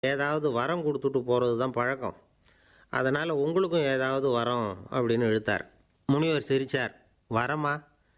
ஏதாவது வரம் கொடுத்துட்டு போகிறது தான் பழக்கம் அதனால் உங்களுக்கும் ஏதாவது வரம் அப்படின்னு இழுத்தார் முனிவர் சிரிச்சார் வரமா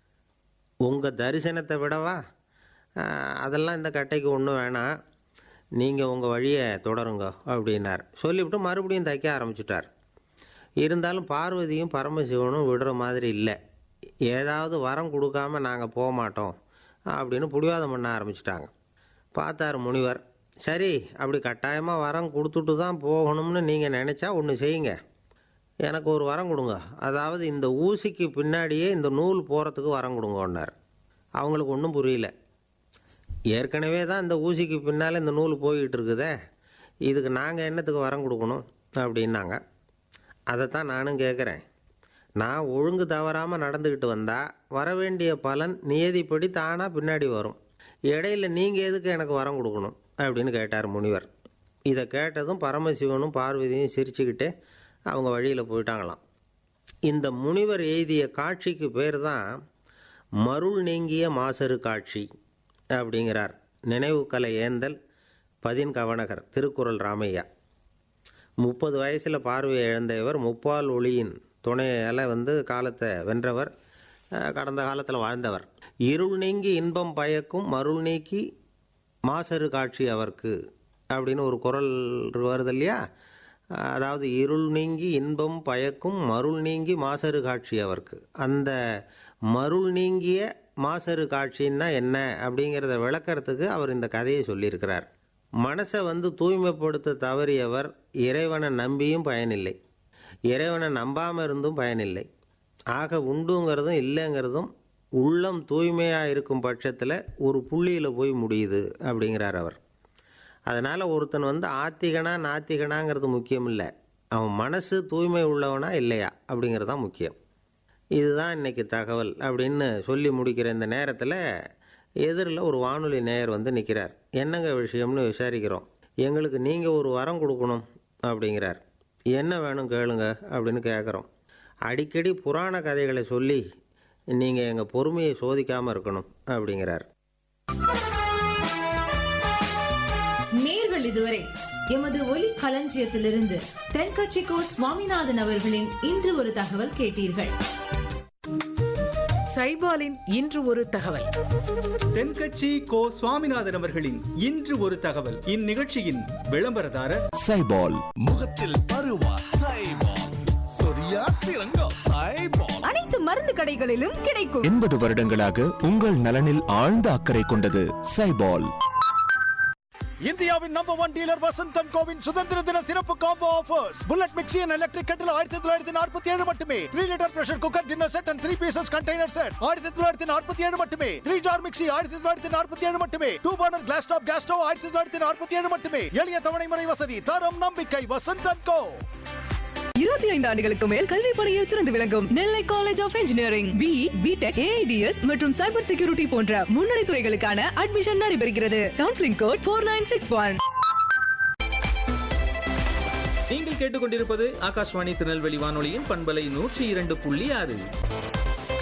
உங்கள் தரிசனத்தை விடவா ஆஹ், அதெல்லாம் இந்த கட்டைக்கு ஒன்றும் வேணாம் நீங்கள் உங்கள் வழியை தொடருங்க அப்படின்னார் சொல்லிவிட்டு மறுபடியும் தைக்க ஆரம்பிச்சிட்டார் இருந்தாலும் பார்வதியும் பரமசிவனும் விடுற மாதிரி இல்லை ஏதாவது வரம் கொடுக்காம நாங்கள் போக மாட்டோம் அப்படின்னு புடிவாதம் பண்ண ஆரம்பிச்சிட்டாங்க பார்த்தார் முனிவர் சரி அப்படி கட்டாயமாக வரம் கொடுத்துட்டு தான் போகணும்னு நீங்கள் நினச்சா ஒன்று செய்யுங்க எனக்கு ஒரு வரம் கொடுங்க அதாவது இந்த ஊசிக்கு பின்னாடியே இந்த நூல் போகிறதுக்கு வரம் கொடுங்கன்னார் அவங்களுக்கு ஒன்றும் புரியல ஏற்கனவே தான் இந்த ஊசிக்கு பின்னால் இந்த நூல் போய்கிட்டு இருக்குதே இதுக்கு நாங்கள் என்னத்துக்கு வரம் கொடுக்கணும் அப்படின்னாங்க அதைத்தான் நானும் கேட்குறேன் நான் ஒழுங்கு தவறாமல் நடந்துக்கிட்டு வந்தால் வர வேண்டிய பலன் நியதிப்படி தானாக பின்னாடி வரும் இடையில நீங்கள் எதுக்கு எனக்கு வரம் கொடுக்கணும் அப்படின்னு கேட்டார் முனிவர் இதை கேட்டதும் பரமசிவனும் பார்வதியும் சிரிச்சுக்கிட்டே அவங்க வழியில் போயிட்டாங்களாம் இந்த முனிவர் எழுதிய காட்சிக்கு பேர் தான் மருள் நீங்கிய மாசறு காட்சி அப்படிங்கிறார் நினைவு கலை ஏந்தல் பதின் கவனகர் திருக்குறள் ராமையா முப்பது வயசில் பார்வையை இழந்த இவர் முப்பால் ஒளியின் துணையால் வந்து காலத்தை வென்றவர் அஹ், கடந்த காலத்தில் வாழ்ந்தவர் இருள் நீங்கி இன்பம் பயக்கும் மருள் நீக்கி மாசறு காட்சி அவர்க்கு அப்படின்னு ஒரு குரல் வருது இல்லையா அஹ், அதாவது இருள் நீங்கி இன்பம் பயக்கும் மருள் நீங்கி மாசறு காட்சி அவர்க்கு அந்த மருள் நீங்கிய மாசறு காட்சின்னா என்ன அப்படிங்கிறத விளக்கறதுக்கு அவர் இந்த கதையை சொல்லியிருக்கிறார் மனசை வந்து தூய்மைப்படுத்த தவறியவர் இறைவனை நம்பியும் பயனில்லை இறைவனை நம்பாமல் இருந்தும் பயனில்லை ஆக உண்டுங்கிறதும் இல்லைங்கிறதும் உள்ளம் தூய்மையாக இருக்கும் பட்சத்தில் ஒரு புள்ளியில் போய் முடியுது அப்படிங்கிறார் அவர் அதனால் ஒருத்தன் வந்து ஆத்திகனா நாத்திகனாங்கிறது முக்கியம் இல்லை அவன் மனசு தூய்மை உள்ளவனா இல்லையா அப்படிங்கிறது தான் முக்கியம் இதுதான் இன்னைக்கு தகவல் அப்படின்னு சொல்லி முடிக்கிற இந்த நேரத்தில் எதிரில் ஒரு வானொலி நேயர் வந்து நிற்கிறார் என்னங்க விஷயம்னு விசாரிக்கிறோம் எங்களுக்கு நீங்கள் ஒரு வரம் கொடுக்கணும் அப்படிங்கிறார் என்ன வேணும் கேளுங்க அப்படின்னு கேட்குறோம் அடிக்கடி புராண கதைகளை சொல்லி நீங்கள் எங்கள் பொறுமையை சோதிக்காமல் இருக்கணும் அப்படிங்கிறார் நேர்கள் இதுவரை எமது ஒலி களஞ்சியத்திலிருந்து தென்கட்சிக்கோ சுவாமிநாதன் அவர்களின் இன்று ஒரு தகவல் கேட்டீர்கள் சைபாலின் இன்று ஒரு தகவல் தென்கட்சி கோ சுவாமிநாதன் அவர்களின் இன்று ஒரு தகவல் இந்நிகழ்ச்சியின் விளம்பரதாரர் சைபால் முகத்தில் பருவா சைபால் சொரியா சிறங்கோ சைபால் அனைத்து மருந்து கடைகளிலும் கிடைக்கும் எண்பது வருடங்களாக உங்கள் நலனில் ஆழ்ந்த அக்கறை கொண்டது சைபால் இந்தியாவின் நம்பர் ஒன் டீலர் வசந்தன் கோவின் சுதந்திர தின சிறப்பு combo offers bullet mixie and electric கட்டில் ஆயிரத்தி தொள்ளாயிரத்தி நாற்பத்தி ஏழு மட்டுமே three litre pressure cooker dinner set and three pieces container set ஆயிரத்தி தொள்ளாயிரத்தி நாற்பத்தி ஏழு மட்டுமே த்ரீ ஜார் மிக்சி ஆயிரத்தி தொள்ளாயிரத்தி நாற்பத்தி ஏழு மட்டுமே two burner glass top gas stove ஆயிரத்தி தொள்ளாயிரத்தி நாற்பத்தி ஏழு மட்டுமே எளிய தவணை முறை வசதி தரம் நம்பிக்கை வசந்தன் கோ இருபத்தி ஐந்து ஆண்டுகளுக்கு மேல் கல்வி பணியில் சிறந்து விளங்கும் Nellai college of engineering B BTech AIDS மற்றும் சைபர் செக்யூரிட்டி போன்ற முன்னணி துறைகளுக்கான அட்மிஷன் நடைபெறுகிறது counselling code four nine six one நீங்கள் கேட்டுக்கொண்டிருப்பது ஆகாஷ்வாணி திருநெல்வேலி வானொலியின் பண்பலை நூற்றி இரண்டு புள்ளி ஆறு